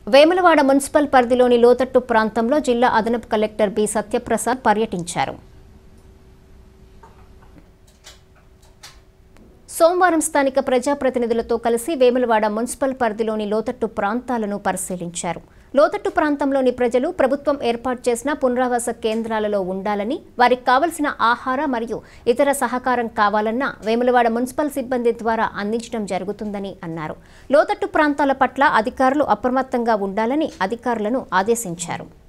Vemulawada municipal పరిధిలోని లోతట్టు ప్రాంతంలో జిల్లా అదనపు కలెక్టర్ బి సత్యప్రసాద్ పర్యటించారు సోమవారం స్థానిక ప్రజాప్రతినిధులతో కలిసి వేములవాడ మున్సిపల్ పరిధిలోని లోతట్టు ప్రాంతాలను పరిశీలించారు లోతట్టు ప్రాంతంలోని ప్రజలు ప్రభుత్వం ఏర్పాటు చేసిన పునరావాస కేంద్రాలలో ఉండాలని వారికి కావలసిన ఆహార మరియు ఇతర సహకారం కావాలన్నా వేములవాడ మున్సిపల్ సిబ్బంది ద్వారా అందించడం జరుగుతుందని అన్నారు లోతట్టు ప్రాంతాల పట్ల అధికారులు అప్రమత్తంగా ఉండాలని అధికారులను ఆదేశించారు